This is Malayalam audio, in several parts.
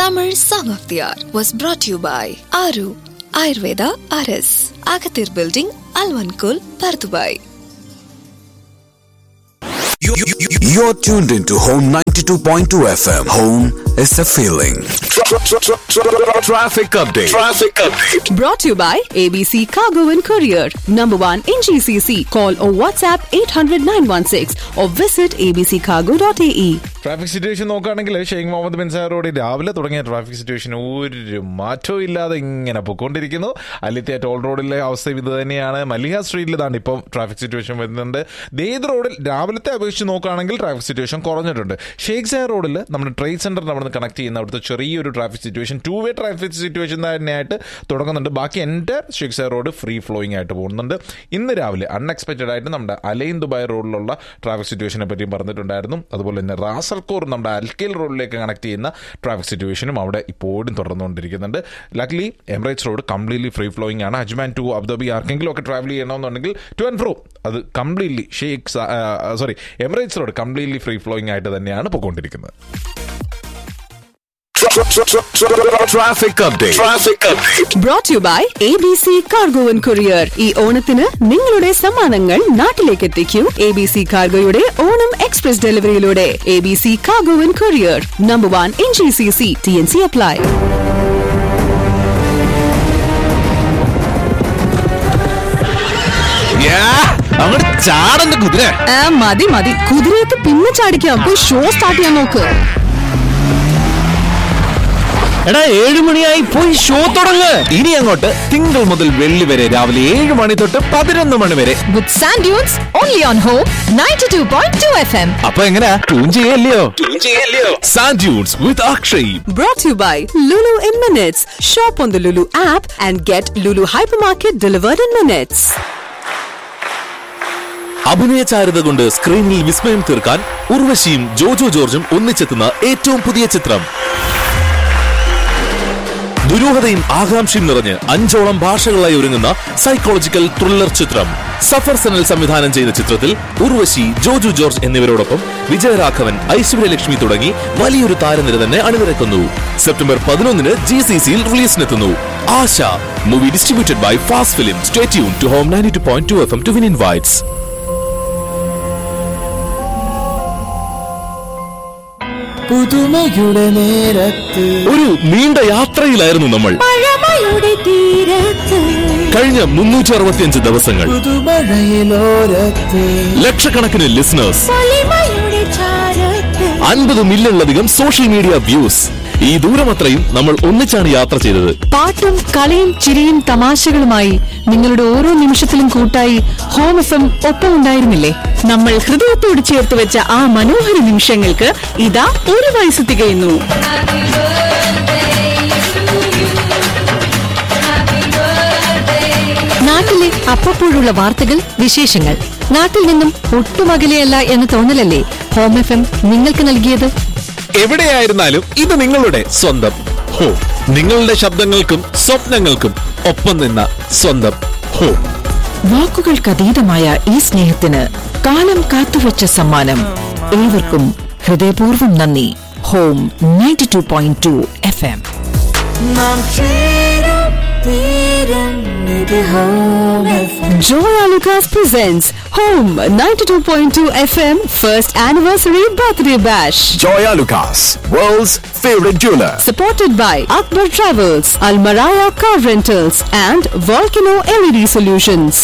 Tamil Song of the Hour was brought to you by Aru Ayurveda RS, Agathir Building, Alvankul, Pardubai. You're tuned into Home 92.2 FM. Home is a feeling. Traffic update. Traffic update. Brought to you by ABC Cargo and Courier. Number one in GCC. Call or WhatsApp 800 916 or visit abccargo.ae. Traffic situation നോക്കുകയാണെങ്കിൽ ഷെയ്ഖ് മുഹമ്മദ് ബിൻ സാർ റോഡിൽ രാവിലെ തുടങ്ങിയ ട്രാഫിക് സിറ്റുവേഷൻ ഒരു മാറ്റവും ഇല്ലാതെ ഇങ്ങനെ പൊയ്ക്കൊണ്ടിരിക്കുന്നു അലിത്യ ടോൾ റോഡിലെ അവസ്ഥ ഇത് തന്നെയാണ് മല്ലിക സ്ട്രീറ്റിൽ ഇതാണ് ഇപ്പം ട്രാഫിക് സിറ്റുവേഷൻ വരുന്നുണ്ട് ദേദ് റോഡിൽ രാവിലത്തെ അപേക്ഷിച്ച് നോക്കുകയാണെങ്കിൽ ട്രാഫിക് സിറ്റുവേഷൻ കുറഞ്ഞിട്ടുണ്ട് ഷെയ്ഖ് സാർ റോഡിൽ നമ്മുടെ ട്രേഡ് സെന്ററിന് അവിടെ നിന്ന് കണക്ട് ചെയ്യുന്ന അവിടുത്തെ ചെറിയൊരു traffic situation two way traffic situation തന്നെയായിട്ട് തുടങ്ങുന്നുണ്ട് ബാക്കി എൻ്റെ ഷെയ്ഖ് സാർ റോഡ് ഫ്രീ ഫ്ലോയിങ് ആയിട്ട് പോകുന്നുണ്ട് ഇന്ന് രാവിലെ അൺഎക്സ്പെക്റ്റഡ് ആയിട്ട് നമ്മുടെ അലൈൻ ദുബായ് റോഡിലുള്ള ട്രാഫിക് സിറ്റുവേഷനെ പറ്റിയും പറഞ്ഞിട്ടുണ്ടായിരുന്നു അതുപോലെ തന്നെ റാസർകോർ നമ്മുടെ അൽക്കേൽ റോഡിലേക്ക് കണക്ട് ചെയ്യുന്ന ട്രാഫിക് സിറ്റുവേഷനും അവിടെ ഇപ്പോഴും തുടർന്നുകൊണ്ടിരിക്കുന്നുണ്ട് luckily Emirates road completely free flowing ആണ് അജ്മാൻ ടു അബുദാബി ആർക്കെങ്കിലും ഒക്കെ ട്രാവൽ ചെയ്യണമെന്നുണ്ടെങ്കിൽ ടു ആൻഡ് ഫ്രോ അത് completely Sheikh sorry Emirates road completely free flowing ആയിട്ട് തന്നെയാണ് പോയിക്കൊണ്ടിരിക്കുന്നത് Traffic update. Traffic update. Brought to you by ABC Cargo and Courier. ഈ ഓണത്തിന് നിങ്ങളുടെ സമ്മാനങ്ങൾ നാട്ടിലേക്ക് എത്തിക്കൂ എ ബി സി കാർഗോയുടെ ഓണം എക്സ്പ്രസ് ഡെലിവറിയിലൂടെ A B C cargo and courier number one in G C C T N C apply അങ്ങോട്ട് ചാടന്റെ കുതിര മതി മതി കുതിരയൊക്കെ പിന്നെ ചാടിക്കാം പോയി ഷോ സ്റ്റാർട്ട് ചെയ്യാൻ നോക്ക് എടാ ഏഴു മണിയായി പോയി ഷോ തുടങ്ങ് ഇനി അങ്ങോട്ട് തിങ്കൾ മുതൽ വെള്ളി വരെ രാവിലെ ഏഴ് മണി തൊട്ട് പതിനൊന്ന് മണി വരെ with sand dunes only on home 92.2 FM. അപ്പൊ എങ്ങനെയാ ട്യൂൺ ചെയ്യല്ലയോ sand dunes with Akshay Brought to you by Lulu in Minutes. Shop on the Lulu app and get Lulu Hypermarket delivered in minutes. അഭിനയ ചാരുത കൊണ്ട് സ്ക്രീനിൽ വിസ്മയം തീർക്കാൻ ഉർവശിയും ജോജോ ജോർജും ഒന്നിച്ചെത്തുന്ന ഏറ്റവും പുതിയ ചിത്രം ദുരൂഹതയും ആകാംക്ഷയും നിറഞ്ഞ് അഞ്ചോളം ഭാഷകളായി ഒരുങ്ങുന്ന സൈക്കോളജിക്കൽ ത്രില്ലർ ചിത്രം സഫർ സനൽ സംവിധാനം ചെയ്ത ചിത്രത്തിൽ ഉർവശി ജോജു ജോർജ് എന്നിവരോടൊപ്പം വിജയരാഘവൻ ഐശ്വര്യലക്ഷ്മി തുടങ്ങി വലിയൊരു താരനിര തന്നെ അണിനിരക്കുന്നു സെപ്റ്റംബർ പതിനൊന്നിന് ജി സി സിയിൽ റിലീസിനെത്തുന്നു Asha movie distributed by fast film stay tune to home ninety two point two F M to win invites പുതുമയുടെ നേരത്ത് ഒരു നീണ്ട യാത്രയിലായിരുന്നു നമ്മൾ കഴിഞ്ഞ മുന്നൂറ്റി അറുപത്തിയഞ്ച് ദിവസങ്ങൾ പുതുമഴയിലോരത്ത് ലക്ഷക്കണക്കിന് ലിസണേഴ്സ് അൻപത് മില്യണിലധികം സോഷ്യൽ മീഡിയ വ്യൂസ് ഈ ദൂരമത്രയും നമ്മൾ ഒന്നിച്ചാണ് യാത്ര ചെയ്തത് പാട്ടും കളിയും ചിരിയും തമാശകളുമായി നിങ്ങളുടെ ഓരോ നിമിഷത്തിലും കൂട്ടായി ഹോം എഫ് എം ഒപ്പം ഉണ്ടായിരുന്നില്ലേ നമ്മൾ ഹൃദയത്തോട് ചേർത്ത് വെച്ച ആ മനോഹര നിമിഷങ്ങൾക്ക് ഇതാ ഒരു വയസ്സ് തികയുന്നു നാട്ടിലെ അപ്പപ്പോഴുള്ള വാർത്തകൾ വിശേഷങ്ങൾ നാട്ടിൽ നിന്നും ഒട്ടും അകലെയല്ല എന്ന തോന്നലല്ലേ ഹോം എഫ് എം നിങ്ങൾക്ക് നൽകിയത് എവിടെയായിരുന്നാലും ഇത് നിങ്ങളുടെ സ്വന്തം ഹോ നിങ്ങളുടെ ശബ്ദങ്ങൾക്കും സ്വപ്നങ്ങൾക്കും ഒപ്പം നിന്ന സ്വന്തം ഹോ വാക്കുകൾക്കതീതമായ ഈ സ്നേഹത്തിന് കാലം കാത്തുവച്ച സമ്മാനം ഏവർക്കും ഹൃദയപൂർവ്വം നന്ദി home ninety two point two F M നാം ചേരും തീരും ഇത് home FM. Joya Lucas presents Home 92.2 FM First Anniversary Birthday Bash. Joya Lucas, world's favorite jeweler. Supported by Akbar Travels, Almaraya Car Rentals, and Volcano LED Solutions.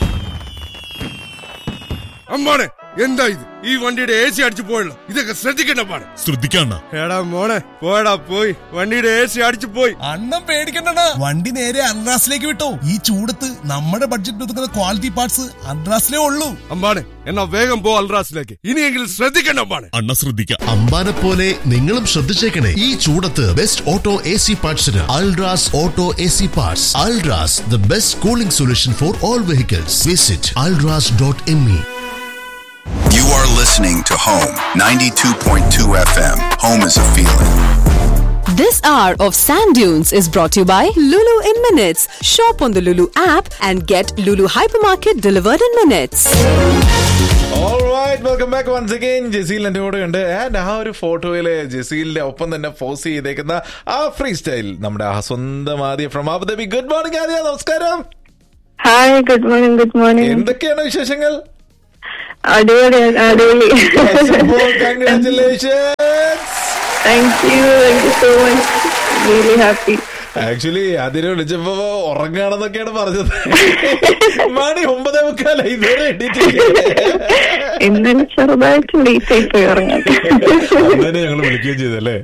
അമ്മാണെ എന്താ ഇത് ഈ വണ്ടിയുടെ എ സി അടിച്ചു പോയല്ലോ ഇതൊക്കെ ശ്രദ്ധിക്കണ്ട പാടെ ശ്രദ്ധിക്കണ്ട എടാ മോളെ പോടാ പോയി വണ്ടിയുടെ എ സി അടിച്ചു പോയി അണ്ണം പേടിക്കണ്ട വണ്ടി നേരെ അൺറാസിലേക്ക് വിട്ടോ ഈ ചൂടത്ത് നമ്മുടെ ബഡ്ജറ്റ് ഒതുക്കുന്ന ക്വാളിറ്റി പാർട്സ് അൺറാസിലേ ഉള്ളൂ അമ്പാണെ എന്നാ വേഗം പോ അൽറാസിലേക്ക് ഇനിയെങ്കിലും ശ്രദ്ധിക്കണ്ട അമ്പാണെ അണ്ണ ശ്രദ്ധിക്കാം അമ്പാനെ പോലെ നിങ്ങളും ശ്രദ്ധിച്ചേക്കണേ ഈ ചൂടത്ത് ബെസ്റ്റ് ഓട്ടോ എ സി പാർട്സിന് Ultras auto A C parts Ultras the best cooling solution for all vehicles visit Ultras dot M E You are listening to Home 92.2 FM. Home is a feeling. This hour of Sand Dunes is brought to you by Lulu in Minutes. Shop on the Lulu app and get Lulu Hypermarket delivered in minutes. Welcome back once again Jaseel എന്റെ കൂടെ ഉണ്ട് ആൻഡ് ആ ഒരു ഫോട്ടോയില് ജസീലിന്റെ ഒപ്പം തന്നെ പോസ് ചെയ്തേക്കുന്ന ആ ഫ്രീ സ്റ്റൈൽ നമ്മുടെ ആ സ്വന്തം ആദ്യ from Abu Dhabi good morning Aadya നമസ്കാരം hi good morning good morning എന്തൊക്കെയാണ് വിശേഷങ്ങൾ അടിപൊളി അടിപൊളി congratulation thank you thank you so much really happy actually അതിനെ വിളിച്ചപ്പോ ഉറങ്ങാണെന്നൊക്കെയാണ് പറഞ്ഞത് മണി ഒമ്പതേ മുക്കാല ഇതുവരെ എഡിറ്റ് ഇന്നലെ ചെറുതായിട്ട് ലേറ്റ് ആയി പോയി ഉറങ്ങാൻ അങ്ങനെ ഞങ്ങൾ വിളിക്കുകയും ചെയ്തല്ലേ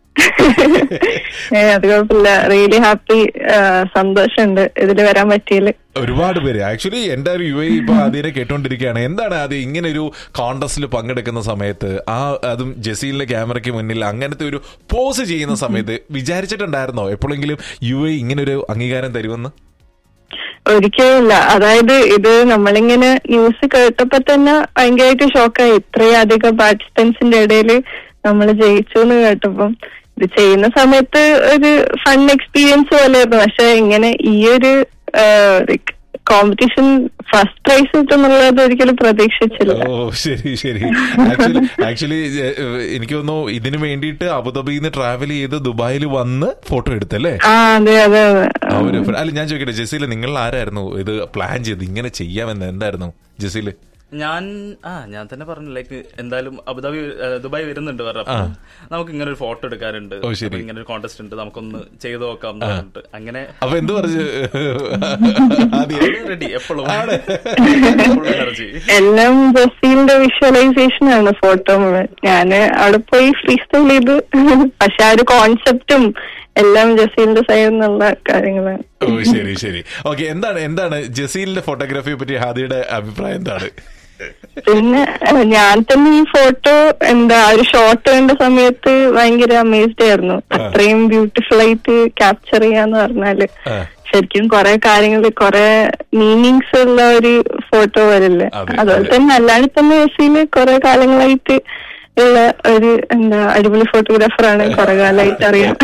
ഏ, അത് കുഴപ്പമില്ല റിയലി ഹാപ്പി സന്തോഷമുണ്ട് ഇതിൽ വരാൻ പറ്റിയതിൽ ഒരുപാട് പേര് ആക്ച്വലി എന്റെ ഒരു യു എ ഇപ്പൊ ആദ്യം കേട്ടോണ്ടിരിക്കുകയാണ് എന്താണ് ആദ്യം ഇങ്ങനെ ഒരു കോൺടസ്റ്റിൽ പങ്കെടുക്കുന്ന സമയത്ത് ആ അതും ജസീലിന്റെ ക്യാമറയ്ക്ക് മുന്നിൽ അങ്ങനത്തെ ഒരു പോസ് ചെയ്യുന്ന സമയത്ത് വിചാരിച്ചിട്ടുണ്ടായിരുന്നോ എപ്പോഴെങ്കിലും യു എ ഇങ്ങനെ ഒരു അംഗീകാരം തരുമെന്ന് ഒരിക്കലുമില്ല അതായത് ഇത് നമ്മളിങ്ങനെ ന്യൂസ് കേട്ടപ്പോ തന്നെ ഭയങ്കരമായിട്ട് ഷോക്കായി ഇത്രയും അധികം പാർട്ടിസിപ്പൻസിന്റെ ഇടയിൽ നമ്മൾ ജയിച്ചു എന്ന് കേട്ടപ്പം ഇത് ചെയ്യുന്ന സമയത്ത് ഒരു ഫൺ എക്സ്പീരിയൻസ് പോലെയായിരുന്നു പക്ഷെ ഇങ്ങനെ ഈ ഒരു കോമ്പറ്റീഷൻ ഫസ്റ്റ് പ്രൈസ് കിട്ടുന്നുള്ളത് ഒരിക്കലും പ്രതീക്ഷിച്ചില്ല ഓ ശരി ശരി ആക്ച്വലി ആക്ച്വലി എനിക്ക് തോന്നുന്നു ഇതിനു വേണ്ടിയിട്ട് അബുദാബിയിൽ നിന്ന് ട്രാവൽ ചെയ്ത് ദുബായിൽ വന്ന് ഫോട്ടോ എടുത്തല്ലേ ആ അതെ അതെ അതെ ആ ഒരു അല്ല ഞാൻ ചോദിക്കട്ടെ ജസീല് നിങ്ങൾ ആരായിരുന്നു ഇത് പ്ലാൻ ചെയ്ത് ഇങ്ങനെ ചെയ്യാമെന്ന് എന്തായിരുന്നു ജസീല് ഞാൻ ആ ഞാൻ തന്നെ പറഞ്ഞു ലൈക്ക് എന്തായാലും അബുദാബി ഏ, ദുബായ് വരുന്നുണ്ട് പറഞ്ഞപ്പോ നമുക്ക് ഇങ്ങനെ ഒരു ഫോട്ടോ എടുക്കാറുണ്ട് ഓ, ശരി. അപ്പൊ ഇങ്ങനെ ഒരു കോntest ഉണ്ട് നമുക്കൊന്ന് ചെയ്തു നോക്കാം എന്ന് പറഞ്ഞിട്ട് അങ്ങനെ അപ്പൊ എന്ത് പറഞ്ഞു ആദ്യം റെഡി എപ്പോഴും എനർജി എല്ലാം ജസീലിന്റെ വിഷ്വലൈസേഷൻ ആണ് ഫോട്ടോ മുഴുവൻ ഞാന് അവിടെ പോയി ഫ്രീ സ്റ്റൈൽ ചെയ്തു പക്ഷെ ആ ഒരു കോൺസെപ്റ്റും എല്ലാം ജസീലിന്റെ സൈഡിൽ നിന്നുള്ള കാര്യങ്ങളാണ് ഓ ശരി ശരി ഓക്കെ എന്താണ് എന്താണ് ജസീലിന്റെ ഫോട്ടോഗ്രാഫിയെ പറ്റി ഹാദിയുടെ അഭിപ്രായം എന്താണ് പിന്നെ അഹ് ഞാൻ തന്നെ ഈ ഫോട്ടോ എന്താ ആ ഒരു ഷോട്ട് കണ്ട സമയത്ത് ഭയങ്കര അമേസ്ഡ് ആയിരുന്നു അത്രയും ബ്യൂട്ടിഫുൾ ആയിട്ട് ക്യാപ്ചർ ചെയ്യാന്ന് പറഞ്ഞാല് ആ. ശരിക്കും കുറെ കാര്യങ്ങൾ കുറെ മീനിങ്സ് ഉള്ള ഒരു ഫോട്ടോ വരില്ലേ അതെ, അതുപോലെ അതെ. തന്നെ അല്ലാതെ തന്നെ എസിയില് കുറെ കാലങ്ങളായിട്ട് ഉള്ള ഒരു എന്താ അടിപൊളി ഫോട്ടോഗ്രാഫറാണ് കുറെ കാലമായിട്ട് അറിയാം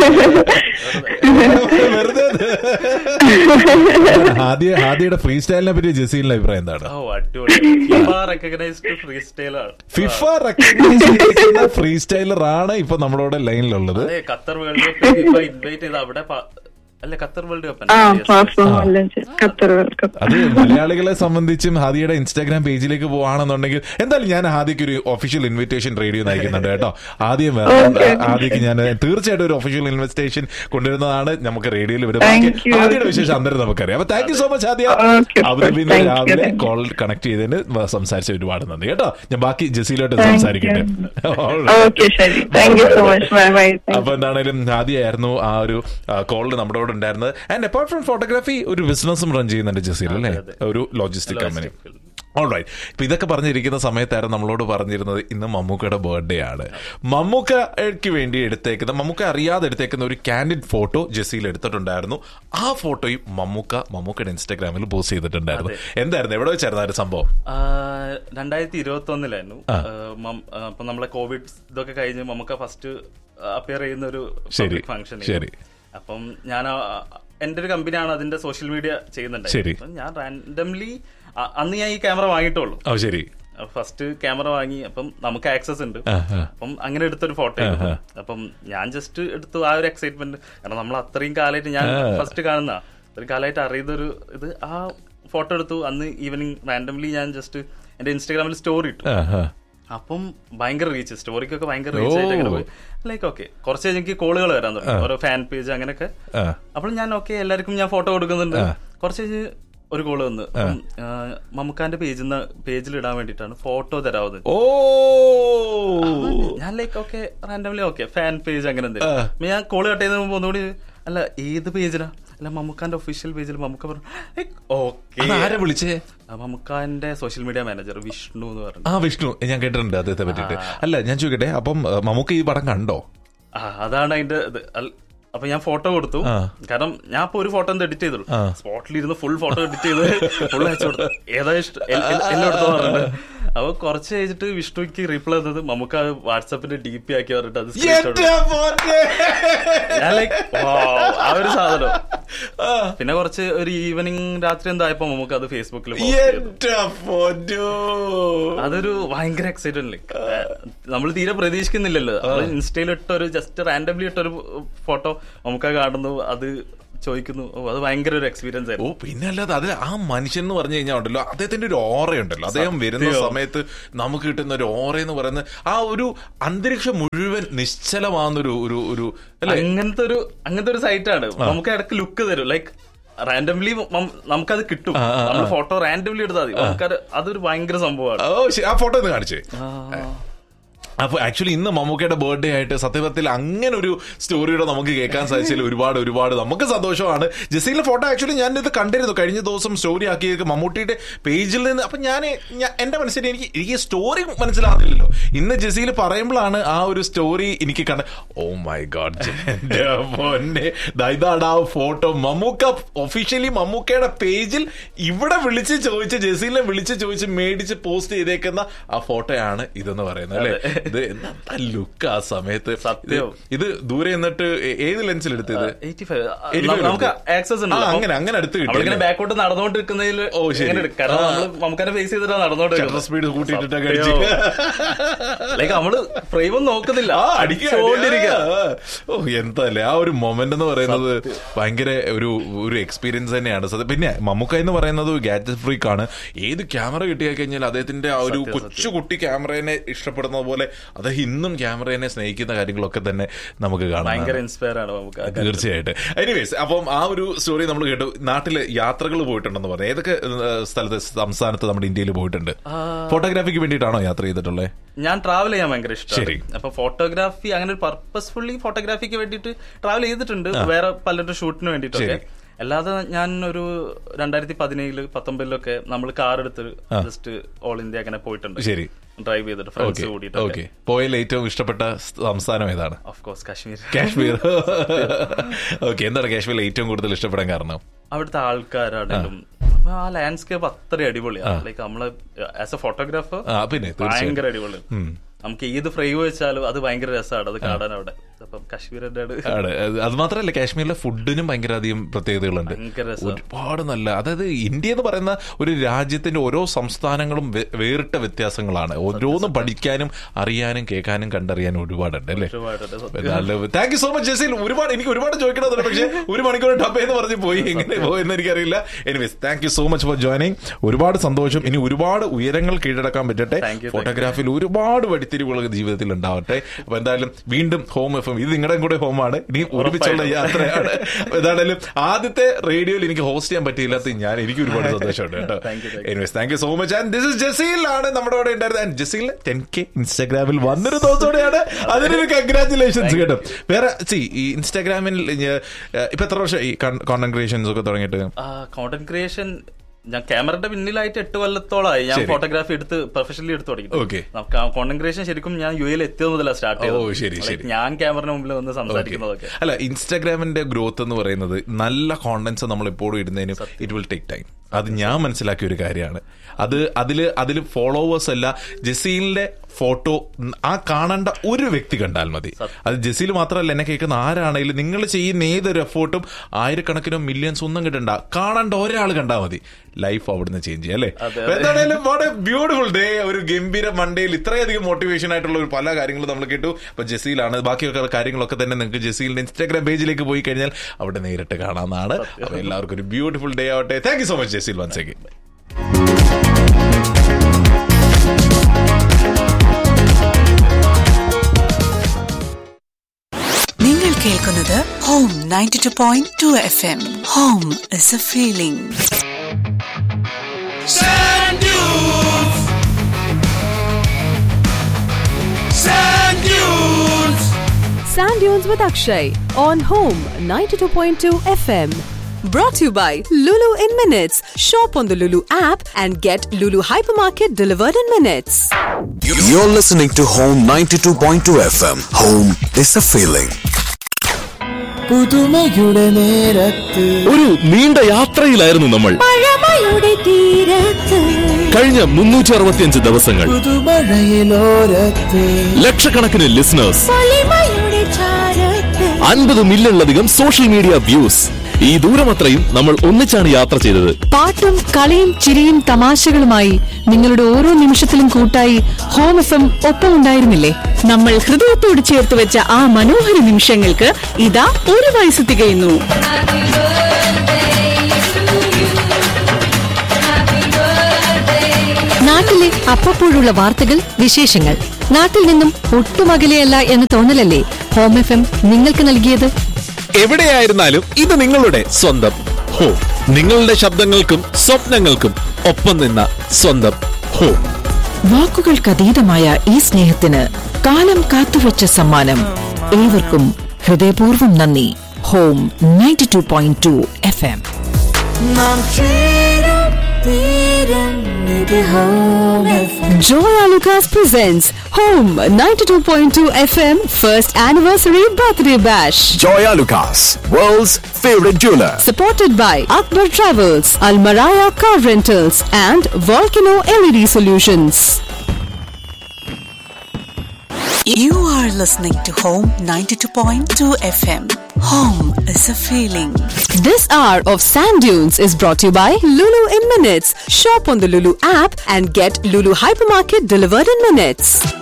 വെറുതെ ഹാദിയ ഹാദിയുടെ ഫ്രീ സ്റ്റൈലിനെ പറ്റി ജസീലിന്റെ അഭിപ്രായം എന്താണ് ഓ അടിപൊളി റെക്കഗ്നൈസ്ഡ് ഫ്രീ സ്റ്റൈലാണ് ഫിഫ റെക്കഗ്നൈസ് ചെയ്യുന്ന ഫ്രീ സ്റ്റൈലർ ആണ് ഇപ്പൊ നമ്മളോട് ലൈനിലുള്ളത് അതെ ഖത്തർ വേൾഡ് കപ്പ് ഇപ്പൊ ഇൻവൈറ്റ് ചെയ്ത് അവിടെ പ- അല്ലെ ഖത്തർ വേൾഡ് കപ്പ് ആ പെർഫോം എല്ലാം ചെയ്തു. ഖത്തർ വേൾഡ് കപ്പ് അത് മലയാളികളെ സംബന്ധിച്ചും ഹാദിയുടെ ഇൻസ്റ്റാഗ്രാം പേജിലേക്ക് പോവാണെന്നുണ്ടെങ്കിൽ എന്തായാലും ഞാൻ ഹാദിക്ക് ഒരു ഒഫീഷ്യൽ ഇൻവിറ്റേഷൻ റേഡിയോ നയിക്കുന്നുണ്ട് കേട്ടോ ആദ്യം ആദ്യക്ക് ഞാൻ തീർച്ചയായിട്ടും ഒരു ഒഫീഷ്യൽ ഇൻവിറ്റേഷൻ കൊണ്ടുവരുന്നതാണ് നമുക്ക് റേഡിയോയിൽ വരും ബാക്കി Thank you. ആദ്യയുടെ വിശേഷം അന്നേരം നമുക്കറിയാം അപ്പൊ thank you so much Aadya Okay. അബുദാബിയിൽ Thank you, രാവിലെ thank you. കോൾ കണക്ട് ചെയ്തതിന് സംസാരിച്ച ഒരുപാട് നന്ദി കേട്ടോ ഞാൻ ബാക്കി ജസീലോട്ട് Thank you. സംസാരിക്കട്ടെ ഓക്കെ ശരി thank you so much bye bye അപ്പൊ എന്താണേലും ആദ്യമായിരുന്നു ആ ഒരു കോളിൽ നമ്മുടെ കൂടെ ഉണ്ടായിരുന്നത് ആൻഡ് അപ്പാർട്ട് ഫ്രം ഫോട്ടോഗ്രാഫി ഒരു ബിസിനസ്സും റൺ ചെയ്യുന്നുണ്ട് ജസീൽ അല്ലേ ഒരു ലോജിസ്റ്റിക് കമ്പനി ഓൾറൈറ്റ് ഇപ്പൊ ഇതൊക്കെ പറഞ്ഞിരിക്കുന്ന സമയത്തായിരുന്നു നമ്മളോട് പറഞ്ഞിരുന്നത് ഇന്ന് മമ്മൂക്കയുടെ ബർത്ത്ഡേ ആണ് മമ്മൂക്കയ്ക്ക് വേണ്ടി എടുത്തേക്കുന്ന മമ്മൂക്ക അറിയാതെ എടുത്തേക്കുന്ന ഒരു കാൻഡിഡ് ഫോട്ടോ ജസീൽ എടുത്തിട്ടുണ്ടായിരുന്നു ആ ഫോട്ടോയും മമ്മൂക്ക മമ്മൂക്കയുടെ ഇൻസ്റ്റാഗ്രാമിൽ പോസ്റ്റ് ചെയ്തിട്ടുണ്ടായിരുന്നു എന്തായിരുന്നു എവിടെ വെച്ചായിരുന്നു ആ ഒരു സംഭവം രണ്ടായിരത്തി ഇരുപത്തി ഒന്നിലായിരുന്നു അപ്പൊ നമ്മളെ കോവിഡ് ഇതൊക്കെ കഴിഞ്ഞ് നമുക്ക് ഫസ്റ്റ് അപ്പിയർ ചെയ്യുന്ന ഒരു ശരി, ഫംഗ്ഷൻ ശരി. അപ്പം ഞാൻ ആ, എന്റെ ഒരു കമ്പനിയാണ് അതിന്റെ സോഷ്യൽ മീഡിയ ചെയ്യുന്നുണ്ട് ശരി. ഞാൻ റാൻഡംലി അന്ന് ഞാൻ ഈ ക്യാമറ വാങ്ങിയിട്ടുള്ളൂ ഓ ശരി ഫസ്റ്റ് ക്യാമറ വാങ്ങി അപ്പം നമുക്ക് ആക്സസ് ഉണ്ട് ആ, ആ. അപ്പം അങ്ങനെ എടുത്തൊരു ഫോട്ടോ ആ, ആ. അപ്പം ഞാൻ ജസ്റ്റ് എടുത്തു ആ ഒരു എക്സൈറ്റ്മെന്റ് കാരണം നമ്മൾ അത്രയും കാലമായിട്ട് ഞാൻ ആ. ഫസ്റ്റ് കാണുന്ന അത്രയും കാലമായിട്ട് അറിയുന്ന ഒരു ഇത് ആ ഫോട്ടോ എടുത്തു അന്ന് ഈവനിങ് റാൻഡംലി ഞാൻ ജസ്റ്റ് എന്റെ ഇൻസ്റ്റാഗ്രാമിൽ സ്റ്റോറി ഇട്ടു ആ, ആ. അപ്പം ഭയങ്കര റീച്ച് സ്റ്റോറിക്കൊക്കെ ഭയങ്കര റീച്ച് ആയിട്ട് അങ്ങനെ ഓ. പോയി ലൈക്ക് ഓക്കെ കുറച്ച് കഴിഞ്ഞ് എനിക്ക് കോളുകൾ വരാൻ തുടങ്ങി ആ. ഓരോ ഫാൻ പേജ് അങ്ങനെയൊക്കെ ആ. അപ്പോൾ ഞാൻ ഓക്കെ എല്ലാവർക്കും ഞാൻ ഫോട്ടോ കൊടുക്കുന്നുണ്ട് ആ. കുറച്ച് കഴിഞ്ഞ് ഒരു കോള് വന്ന് അപ്പം, ആ, മമ്മൂക്കാന്റെ പേജിൽ നിന്ന് പേജിൽ ഇടാൻ വേണ്ടിയിട്ടാണ് ഫോട്ടോ തരാവുന്നത് ഓ ഞാൻ like okay randomly okay fan page അങ്ങനെ എന്തെങ്കിലും അപ്പൊ ഞാൻ കോള് കട്ട് ചെയ്യുന്നതിന് മുമ്പ് ഒന്നുകൂടി അല്ല ഏത് പേജിലാ അല്ല മമ്മൂക്കാന്റെ ഒഫീഷ്യൽ പേജിൽ മമ്മൂക്ക പറഞ്ഞു ഓക്കെ ആരെ വിളിച്ചേ മമ്മൂക്കാന്റെ സോഷ്യൽ മീഡിയ മാനേജർ വിഷ്ണു എന്ന് പറഞ്ഞു ആ വിഷ്ണു ഞാൻ കേട്ടിട്ടുണ്ട് അദ്ദേഹത്തെ പറ്റിയിട്ട് അല്ല ഞാൻ ചോദിക്കട്ടെ അപ്പം മമ്മൂക്ക ഈ പടം കണ്ടോ ആ അതാണ് അതിന്റെ ഇത് അൽ- അപ്പൊ ഞാൻ ഫോട്ടോ കൊടുത്തു ആ. കാരണം ഞാൻ ഇപ്പൊ ഒരു ഫോട്ടോ എഡിറ്റ് ചെയ്തുള്ളൂ ആ. സ്പോട്ടിൽ ഇരുന്ന് ഫുൾ ഫോട്ടോ എഡിറ്റ് ചെയ്ത് ഫുൾ അയച്ചു കൊടുത്തു ഏതാ ഇഷ്ടം എൽ- എൽ- എല്ലാം എടുത്തോ പറഞ്ഞിട്ട് അപ്പൊ കുറച്ച് കഴിഞ്ഞിട്ട് വിഷ്ണുക്ക് റീപ്ലൈ തന്നത് നമുക്ക് വാട്സാപ്പിന്റെ ഡി പി ആക്കി പറഞ്ഞിട്ട് അത് screenshot എന്റെ മോനെ. ഞാൻ ലൈക്ക് ആ ഒരു സാധനം പിന്നെ കുറച്ച് ഒരു ഈവനിങ് രാത്രി എന്തായപ്പോ നമുക്ക് അത് ഫേസ്ബുക്കിൽ എന്റെ പൊന്നോ. അതൊരു ഭയങ്കര എക്സൈറ്റഡ് ലൈക്ക് നമ്മൾ തീരെ പ്രതീക്ഷിക്കുന്നില്ലല്ലോ നമ്മൾ ഇൻസ്റ്റയിൽ ഇട്ട ഒരു ജസ്റ്റ് റാൻഡംലി ഇട്ട ഒരു ഫോട്ടോ നമുക്ക് കാണുന്നു അത് ചോദിക്കുന്നു ഓ, അത് ഭയങ്കര ഒരു എക്സ്പീരിയൻസ് ഓ ആയിരുന്നു പിന്നെ അല്ലാതെ അതിൽ ആ മനുഷ്യൻ എന്ന് പറഞ്ഞു കഴിഞ്ഞാൽ ഉണ്ടല്ലോ അദ്ദേഹത്തിന്റെ ഒരു ഓറയുണ്ടല്ലോ അദ്ദേഹം വരുന്ന സത്യം. സമയത്ത് നമുക്ക് കിട്ടുന്ന ഒരു ഓറ എന്ന് പറയുന്നത് ആ ഒരു അന്തരീക്ഷം മുഴുവൻ നിശ്ചലമാകുന്നൊരു ഒരു ഒരു അല്ലെ അങ്ങനത്തെ ഒരു അങ്ങനത്തെ ഒരു സൈറ്റാണ് നമുക്ക് ഇടയ്ക്ക് ലുക്ക് തരും ലൈക്ക് റാൻഡംലി നമുക്കത് കിട്ടും ആ, ആ, ആ. നമ്മൾ ഫോട്ടോ റാൻഡംലി എടുത്താൽ മതി നമുക്കത് അതൊരു ഭയങ്കര സംഭവമാണ് ഓ ശരി, ആ ഫോട്ടോ ഒന്ന് കാണിച്ചേ അപ്പൊ ആക്ച്വലി ഇന്ന് മമ്മൂക്കയുടെ ബർത്ത്ഡേ ആയിട്ട് സത്യത്തിൽ അങ്ങനെ ഒരു സ്റ്റോറിയുടെ നമുക്ക് കേൾക്കാൻ സാധിച്ചതിൽ ഒരുപാട് ഒരുപാട് നമുക്ക് സന്തോഷമാണ് ജസീലിന്റെ ഫോട്ടോ ആക്ച്വലി ഞാൻ ഇത് കണ്ടിരുന്നു കഴിഞ്ഞ ദിവസം സ്റ്റോറി ആക്കിയത് മമ്മൂട്ടിയുടെ പേജിൽ നിന്ന് അപ്പൊ ഞാൻ എന്റെ മനസ്സിൽ എനിക്ക് എനിക്ക് സ്റ്റോറി മനസ്സിലാകുന്നില്ലല്ലോ ഇന്ന് ജസീൽ പറയുമ്പോഴാണ് ആ ഒരു സ്റ്റോറി എനിക്ക് കണ്ട ഓ മൈ ഗോഡ് പൊന്നെ ദാ ഇതാണ് ആ ഫോട്ടോ മമ്മൂക്ക ഒഫീഷ്യലി മമ്മൂക്കയുടെ പേജിൽ ഇവിടെ വിളിച്ച് ചോദിച്ച് ജസീലിനെ വിളിച്ച് ചോദിച്ച് മേടിച്ച് പോസ്റ്റ് ചെയ്തേക്കുന്ന ആ ഫോട്ടോയാണ് ഇതെന്ന് പറയുന്നത് അല്ലെ ഇത് എന്താ ലുക്ക് ആ സമയത്ത് സത്യം. ഇത് ഇത് ദൂരെ നിന്നിട്ട് ഏ- ഏത് ലെൻസിൽ എടുത്തത് 85. 85 നമുക്ക് എടുത്തു. ആക്സസ് ഉണ്ട് ആ, അങ്ങനെ അങ്ങനെ അടുത്ത് കിട്ടി നമ്മളിങ്ങനെ അല്ലേ? ബാക്കോട്ട് നടന്നുകൊണ്ടിരിക്കുന്നതിൽ ഓ, ശരി. എങ്ങനെ എടുക്കും? കാരണം ആ. നമ്മള് നമുക്കന്നെ ഫേസ് ചെയ്തിട്ടാണ് നടന്നുകൊണ്ടിരിക്കുന്നത് സ്പീഡ് കൂട്ടിയിട്ടൊക്കെ അടിച്ച് ലൈക്ക് നമ്മള് ഫ്രെയിം ഒന്നും നോക്കുന്നില്ല ആ, അടിക്കുക, അടിച്ചുകൊണ്ടിരിക്കുക. അടിക്കുക. ഓ എന്തല്ലേ ആ ഒരു മൊമെന്റ് എന്ന് പറയുന്നത് ഭയങ്കര ഒരു ഒരു എക്സ്പീരിയൻസ് തന്നെയാണ് സത്യം പിന്നെ മമ്മൂക്ക എന്ന് പറയുന്നത് ഗാഡ്ജറ്റ് ഫ്രീക്ക് ആണ് ഏത് ക്യാമറ കിട്ടിയാൽ കഴിഞ്ഞാൽ അദ്ദേഹത്തിന്റെ ആ ഒരു സത്യം, കൊച്ചു കുട്ടി ക്യാമറേനെ ഇഷ്ടപ്പെടുന്നത് പോലെ അദ്ദേഹം ഇന്നും ക്യാമറേനെ സ്നേഹിക്കുന്ന കാര്യങ്ങളൊക്കെ തന്നെ നമുക്ക് ഭയങ്കര കാണാം ഇൻസ്പയർ ആണ് നമുക്ക് ആ കാര്യത്തിൽ. തീർച്ചയായിട്ടും എനിവേസ് അപ്പം ആ ഒരു സ്റ്റോറി നമ്മൾ കേട്ടു നാട്ടില് യാത്രകൾ പോയിട്ടുണ്ടെന്ന് പറഞ്ഞു ഏതൊക്കെ ഏഹ്, സ്ഥലത്ത് സംസ്ഥാനത്ത് നമ്മുടെ ഇന്ത്യയിൽ പോയിട്ടുണ്ട് ഫോട്ടോഗ്രാഫിക്ക് വേണ്ടിയിട്ടാണോ യാത്ര ചെയ്തിട്ടുള്ളത് ഞാൻ ട്രാവൽ ചെയ്യാൻ ഭയങ്കര ശരി. ഇഷ്ടമാണ് അപ്പൊ ഫോട്ടോഗ്രാഫി അങ്ങനെ ഒരു പർപ്പസ്ഫുള്ളി ഫോട്ടോഗ്രാഫിക്ക് വേണ്ടിയിട്ട് ട്രാവൽ ചെയ്തിട്ടുണ്ട് വേറെ പലരുടെ ഷൂട്ടിന് വേണ്ടിയിട്ടൊക്കെ ശരി. അല്ലാതെ ഞാൻ ഒരു രണ്ടായിരത്തി പതിനേഴില് പത്തൊമ്പതിലൊക്കെ നമ്മൾ കാർ എടുത്ത് ജസ്റ്റ് ഓൾ ഇന്ത്യ അങ്ങനെ പോയിട്ടുണ്ട് ശരി. ഡ്രൈവ് ചെയ്തിട്ട് ഫ്രണ്ട്സ് ഓക്കെ കൂടിയിട്ട് ഓക്കെ പോയതിൽ ഏറ്റവും ഇഷ്ടപ്പെട്ട സംസ്ഥാനം ഏതാണ് of course Kashmir Kashmir okay എന്താണ് കാശ്മീരിൽ ഏറ്റവും കൂടുതൽ ഇഷ്ടപ്പെടാൻ കാരണം അവിടുത്തെ ആൾക്കാരാണെങ്കിലും അപ്പൊ ആ ലാൻഡ്സ്കേപ്പ് അത്ര അടിപൊളിയാണ് ലൈക്ക് നമ്മള് ആസ് എ ഫോട്ടോഗ്രാഫർ ആ, പിന്നെ, തീർച്ചയായും. ഭയങ്കര അടിപൊളി ഉം. നമുക്ക് ഏത് ഫ്രെയിം വെച്ചാലും അത് ഭയങ്കര രസമാണ് അത് കാണാൻ അവിടെ അപ്പം കാശ്മീരിന്റെ ആണ് അത് അത് മാത്രമല്ല കാശ്മീരിലെ ഫുഡിനും ഭയങ്കര അധികം പ്രത്യേകതകളുണ്ട് ഭയങ്കര രസാ. ഒരുപാട് നല്ല അതായത് ഇന്ത്യ എന്ന് പറയുന്ന ഒരു രാജ്യത്തിന്റെ ഓരോ സംസ്ഥാനങ്ങളും വേ- വേറിട്ട വ്യത്യാസങ്ങളാണ് ഓരോന്നും പഠിക്കാനും അറിയാനും കേൾക്കാനും കണ്ടറിയാനും ഒരുപാടുണ്ട് അല്ലേ ഒരുപാടുണ്ട്, സത്യം. Thank you so much Jaseel ഒരുപാട് എനിക്ക് ഒരുപാട് ചോദിക്കണമെന്നുണ്ട് പക്ഷേ ഒരു മണിക്കൂർ ടപ്പ് എന്ന് പറഞ്ഞ് പോയി എങ്ങനെ പോയെന്ന് എനിക്കറിയില്ല anyways thank you so much for joining ഒരുപാട് സന്തോഷം ഇനി ഒരുപാട് ഉയരങ്ങൾ കീഴടക്കാൻ പറ്റട്ടെ Thank you, thank you. ഫോട്ടോഗ്രാഫിയിൽ ഒരുപാട് വഴിത്തിരിവുകൾ ജീവിതത്തിൽ ഉണ്ടാവട്ടെ അപ്പൊ എന്തായാലും വീണ്ടും ഹോം എഫ് എം ഇത് നിങ്ങളുടെ കൂടെ ഹോമാണ് ഇനി ഒരുമിച്ചുള്ള യാത്രയാണ് അപ്പൊ എന്തായാലും ആദ്യത്തെ റേഡിയോയിൽ എനിക്ക് ഹോസ്റ്റ് ചെയ്യാൻ പറ്റിയില്ലാത്ത ഞാൻ എനിക്ക് ഒരുപാട് സന്തോഷമുണ്ട് കേട്ടോ Thank you, thank you. Anyways thank you so much and this is Jaseel ആണ് നമ്മുടെ കൂടെ ഉണ്ടായിരുന്നത് ആൻഡ് ജസീൽ ടെൻ കെ ഇൻസ്റ്റാഗ്രാമിൽ വന്നൊരു ദിവസത്തോടെയാണ് അതിനൊരു കൺഗ്രാറ്റുലേഷൻസ് കേട്ടോ വേറെ സി ഈ ഇൻസ്റ്റാഗ്രാമിൽ ഏഹ്, ഇപ്പൊ എത്ര വർഷം ഈ കോണ്ടന്റ് ക്രിയേഷൻസ് ഒക്കെ തുടങ്ങിയിട്ട് കോണ്ടന്റ് ക്രിയേഷൻ ഞാൻ ക്യാമറയുടെ പിന്നിലായിട്ട് എട്ട് കൊല്ലത്തോളമായി ഞാൻ ശരി. ഫോട്ടോഗ്രാഫി എടുത്ത് പ്രൊഫഷണലി എടുത്ത് തുടങ്ങി Okay. കോണ്ടന്റ് ക്രിയേഷൻ ശരിക്കും ഞാൻ യു എയിൽ എത്തിയത് മുതലാണ് സ്റ്റാർട്ട് ഓ, ചെയ്തത് ശരി, Like, ശരി. ഞാൻ ക്യാമറയുടെ മുമ്പിൽ വന്ന് സംസാരിക്കുന്നതൊക്കെ അല്ല ഇൻസ്റ്റാഗ്രാമിന്റെ ഗ്രോത്ത് എന്ന് പറയുന്നത് നല്ല കോണ്ടന്റ്സ് നമ്മൾ എപ്പോഴും ഇടുന്നതിനും ഇറ്റ് വിൽ ടേക്ക് ടൈം അത് ഞാൻ മനസ്സിലാക്കിയ ഒരു കാര്യമാണ് അത് അതില് അതിൽ ഫോളോവേഴ്സ് അല്ല ജസീലിന്റെ ഫോട്ടോ ആ കാണേണ്ട ഒരു വ്യക്തി കണ്ടാൽ മതി അത് ജസീൽ മാത്രമല്ല എന്നെ കേൾക്കുന്ന ആരാണെങ്കിലും നിങ്ങൾ ചെയ്യുന്ന ഏതൊരു എഫോർട്ടും ആയിരക്കണക്കിനോ മില്യൺസ് ഒന്നും കിട്ടണ്ട കാണേണ്ട ഒരാൾ കണ്ടാൽ മതി ലൈഫ് അവിടുന്ന് ചേഞ്ച് ചെയ്യാം അല്ലേ അതെ, അപ്പൊ എന്താണേലും വാട്ട് എ ബ്യൂട്ടിഫുൾ ഡേ ഒരു ഗംഭീര മണ്ടയിൽ ഇത്രയധികം മോട്ടിവേഷൻ ആയിട്ടുള്ള ഒരു പല കാര്യങ്ങളും നമ്മൾ കേട്ടു അപ്പൊ ജസീലാണ് ബാക്കിയൊക്കെ കാര്യങ്ങളൊക്കെ തന്നെ നിങ്ങൾക്ക് ജസീലിന്റെ ഇൻസ്റ്റാഗ്രാം പേജിലേക്ക് പോയി കഴിഞ്ഞാൽ അവിടെ നേരിട്ട് കാണാവുന്നതാണ് അപ്പൊ എല്ലാവർക്കും ഒരു ബ്യൂട്ടിഫുൾ ഡേ ആവട്ടെ thank you so much Jaseel once again നിങ്ങൾ കേൾക്കുന്നത് home ninety two point two F M home is a feeling Sand dunes. Sand dunes. Sand Dunes with Akshay on Home 92.2 FM. Brought to you by Lulu in Minutes. Shop on the Lulu app and get Lulu Hypermarket delivered in minutes. You're listening to Home 92.2 FM. Home is a feeling. പുതുമയുടെ നേരത്ത് ഒരു നീണ്ട യാത്രയിലായിരുന്നു നമ്മൾ പഴമയുടെ തീരത്ത് കഴിഞ്ഞ മുന്നൂറ്റി അറുപത്തിയഞ്ച് ദിവസങ്ങൾ പുതുമഴയിലോരത്ത് ലക്ഷക്കണക്കിന് ലിസണേഴ്സ് പൊലിമയുടെ ചാരത്ത് അൻപത് മില്യണിലധികം സോഷ്യൽ മീഡിയ വ്യൂസ് ഈ ദൂരമത്രയും നമ്മൾ ഒന്നിച്ചാണ് യാത്ര ചെയ്തത് പാട്ടും കളിയും ചിരിയും തമാശകളുമായി നിങ്ങളുടെ ഓരോ നിമിഷത്തിലും കൂട്ടായി ഹോം എഫ് എം ഒപ്പം ഉണ്ടായിരുന്നില്ലേ നമ്മൾ ഹൃദയത്തോട് ചേർത്ത് വെച്ച ആ മനോഹര നിമിഷങ്ങൾക്ക് ഇതാ ഒരു വയസ്സ് തികയുന്നു നാട്ടിലെ അപ്പപ്പോഴുള്ള വാർത്തകൾ വിശേഷങ്ങൾ നാട്ടിൽ നിന്നും ഒട്ടും അകലെയല്ല എന്ന തോന്നലല്ലേ ഹോം എഫ് എം നിങ്ങൾക്ക് നൽകിയത് എവിടെയായിരുന്നാലും ഇത് നിങ്ങളുടെ സ്വന്തം ഹോ നിങ്ങളുടെ ശബ്ദങ്ങൾക്കും സ്വപ്നങ്ങൾക്കും ഒപ്പം നിന്ന സ്വന്തം ഹോ വാക്കുകൾക്കതീതമായ ഈ സ്നേഹത്തിന് കാലം കാത്തുവച്ച സമ്മാനം ഏവർക്കും ഹൃദയപൂർവ്വം നന്ദി home ninety two point two F M നാം ചേരും തീരും ഇത് home FM. Joya Lucas presents Home 92.2 FM First Anniversary Birthday Bash. Joya Lucas, world's favorite jeweler. Supported by Akbar Travels, Almaraya Car Rentals, and Volcano LED Solutions. You are listening to Home 92.2 FM. Home is a feeling. This hour of Sand Dunes is brought to you by Lulu in Minutes. Shop on the Lulu app and get Lulu Hypermarket delivered in minutes.